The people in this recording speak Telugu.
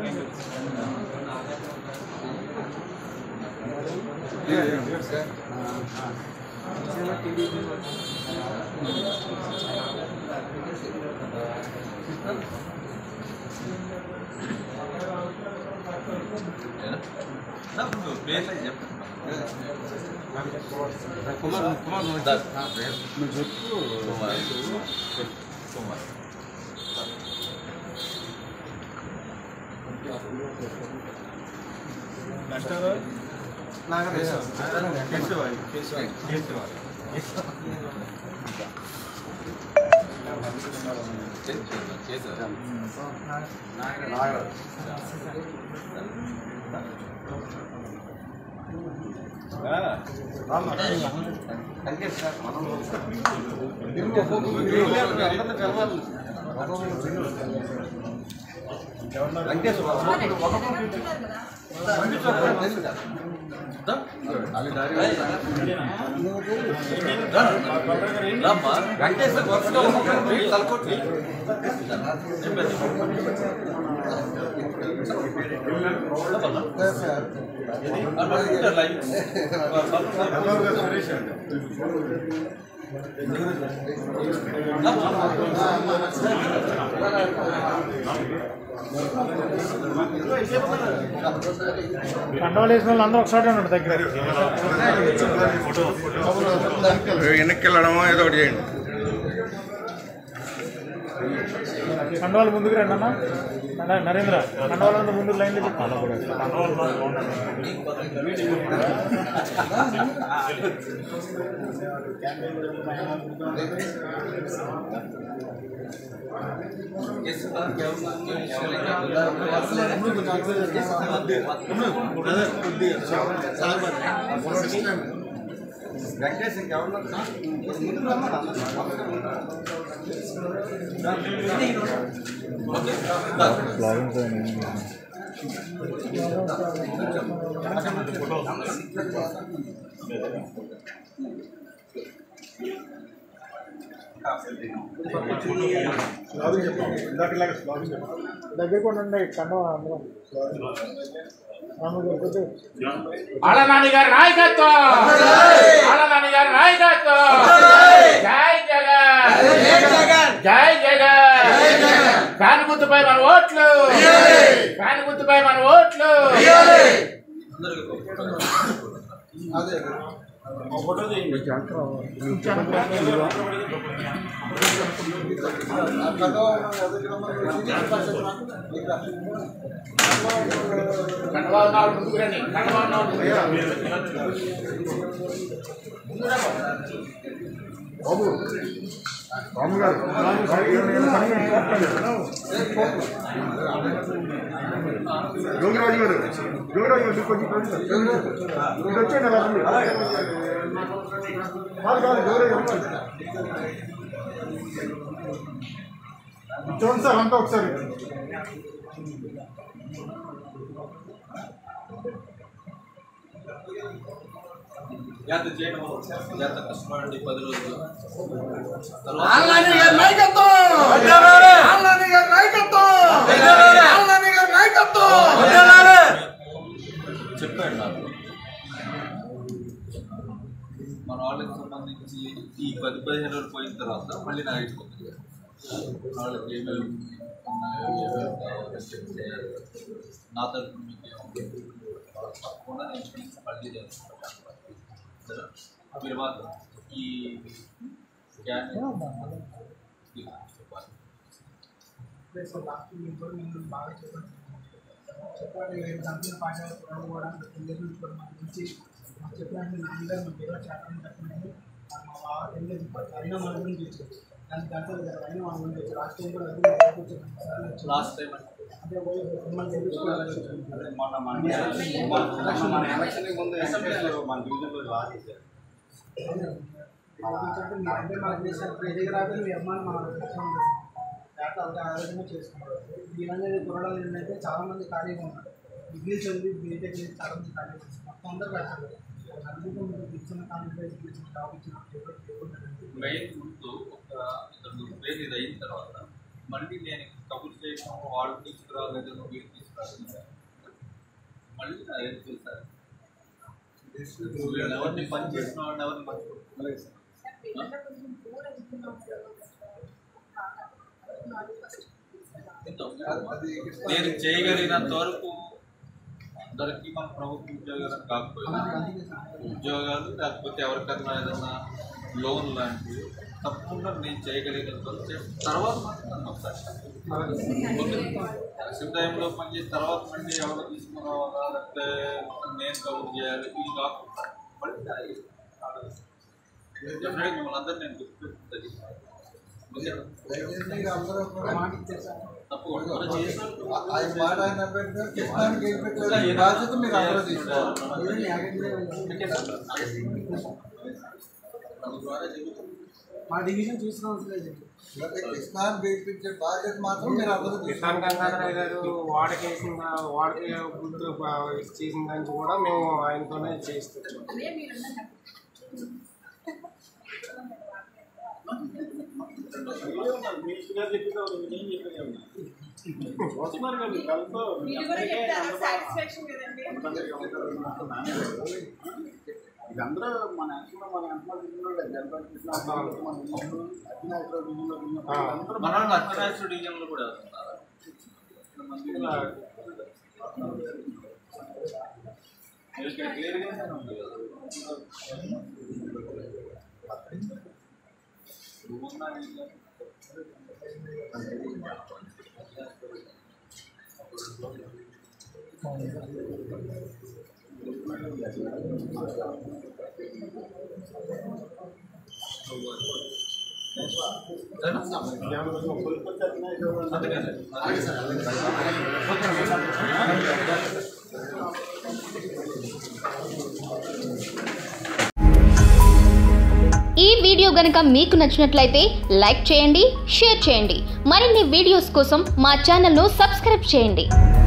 కండవాలు వేసిన వాళ్ళు అందరూ ఒకసారి ఉన్నాడు దగ్గర వెనక్కి వెళ్ళడమో ఏదో ఒకటి చేయండి కండవాళ్ళు ముందుకు రండి అన్న అన్న, నరేంద్ర కండవాళ్ళంతా ముందుకు లైన్లో చెప్పాలి దగ్గరకు ఉండండి కండవ అందులో రాము గారు కొద్దిగా ఆళ్ళనాని గారి నాయకత్వం ఆళ్ళనాని గారి నాయకత్వం జై జగన్ జై జగన్ ఫ్యాన్ గుర్తుపై మన ఓట్లు ఫ్యాన్ గుర్తుపై మన ఓట్లు కండవా నాలుగు ముందుకు రండి కండవా నాలుగు ముందుకు రండి. జోగిరాజు గారు జోగిరాజు గారు కొంచెం కొంచెం. ఇది వచ్చేయండి అలా రండి. కాదు కాదు జోగిరాజు గారు. చూడండి సార్ అంతా ఒకసారి జాగ్రత్త చేయడం జాగ్రత్త కష్టపడండి పది రోజులు ఆళ్ళని గారి నాయకత్వం ఆళ్ళని గారి నాయకత్వం ఆళ్ళని గారి నాయకత్వం చెప్పాడు నాకు మన వాళ్ళకి సంబంధించి ఈ పది పదిహేను రోజులు పోయిన తర్వాత మళ్ళీ నాకు అయిపోతుంది వాళ్ళకి ఏమేమి ఉన్నాయో ఏమేమి కావాలో చెప్తే నా తరఫున మీకు ఏమవుతుంది తప్పకుండా నేను మీకు మళ్ళీ చేస్తాను సరే? మీరు మాత్రం ఈ స్కాన్ చెప్పాలి చెప్పాలి కంపెనీ పాఠాలు కూడా తెలియదు కూడా మాకు నుంచి మాకు చెప్పినట్టు అందరూ మాకు ఏదో చేతనం చెప్పినట్టు మా బావ తెలియదు అయినా మన గురించి వచ్చారు దాని దాంట్లో అయినా మన గురించి వచ్చారు లాస్ట్ టైం కూడా అదే మా బావకు వచ్చారు. సార్లు వచ్చారు. లాస్ట్ టైం అంటే అదే పోయి మిమ్మల్ని తెలుసుకోవాలని చెప్పారు. మొన్న మన మొన్న మన ఎలక్షన్ ముందు అసెంబ్లీలో మన డివిజన్లో లాస్ చేశారు అంటే మీ అంటే మనకు చేశారు మీ దగ్గర రాకపోతే మీ అమ్మాయిని మన డేటా అంతా ఆరోగ్యంగా చేసుకున్నారు ఇలాంటి కురడాలు ఏంటంటే చాలా మంది ఖాళీగా ఉన్నారు డిగ్రీ చదివి బీటెక్ చేసి చాలా మంది ఖాళీగా ఉన్నారు మొత్తం అందరూ పెట్టారు అందుకే మీకు ఇచ్చిన కాన్ఫిడెన్స్ ఇచ్చిన జాబ్ ఇచ్చిన పేపర్ పేపర్ మెయిన్ ముందు ఒక ఇతను పేరు ఇది అయిన తర్వాత మళ్ళీ నేను కబుర్ చేయడం వాళ్ళు తీసుకురాలేదు వీళ్ళు తీసుకురాలేదు మళ్ళీ నా ఏం చూసారు వీళ్ళు ఎవరిని పని చేసిన వాళ్ళని ఎవరిని పట్టుకుంటారు నేను చేయగలిగినంత వరకు అందరికీ మన ప్రభుత్వ ఉద్యోగాలు కాకపోయినా ఉద్యోగాలు లేకపోతే ఎవరికన్నా ఏదైనా లోన్ లాంటివి తప్పకుండా నేను చేయగలిగినంత వరకు చేసిన తర్వాత మాత్రం నన్ను ఒకసారి ఎలక్షన్ టైంలో పనిచేసిన తర్వాత మళ్ళీ ఎవరు తీసుకురావాలా లేకపోతే నేను కవర్ చేయాలి ఇది కాకుండా మళ్ళీ డెఫినెట్గా మిమ్మల్ని అందరూ నేను గుర్తుపెట్టుకుంటాను దయచేసి అందరూ కూడా మాట ఇచ్చారు సార్ తప్పకుండా మనం చేసిన ఆయన మాట ఆయన పెట్టారు కృష్ణానికి ఏం పెట్టారు ఈ బాధ్యత మీరు అందరూ తీసుకోవాలి ఏదైనా యాగంటే మా డివిజన్ చూస్తున్నాం సార్ లేకపోతే కృష్ణాన్ని గెలిపించే బాధ్యత మాత్రం మీరు అందరూ కిసాన్ తీసుకోవాలి గంగాధర గారు వాడకేసిన వాడకి గుర్తు చేసిన దానికి కూడా మేము ఆయనతోనే చేస్తున్నాం మీరు కూడా చెప్తారా సాటిస్ఫాక్షన్ కదండి ఇదందరూ మన యాక్చువల్గా మన ఎంతమంది దిగినోళ్ళే జనరల్ కృష్ణ మన దిగినోళ్ళు, అఖిలాంధ్ర దిగినోళ్ళు, దిగినోళ్ళు, అందరూ మన వాళ్ళు అర్ధరాష్ట్ర డివిజన్లో కూడా వెళ్తున్నారు మీరు ఇక్కడ క్లియర్గానే ఉంది కదా నువ్వున్నా వీళ్ళు అందుకని ఈ వీడియో గనుక మీకు నచ్చినట్లయితే లైక్ చేయండి షేర్ చేయండి మరిన్ని వీడియోస్ కోసం మా ఛానల్ను సబ్స్క్రైబ్ చేయండి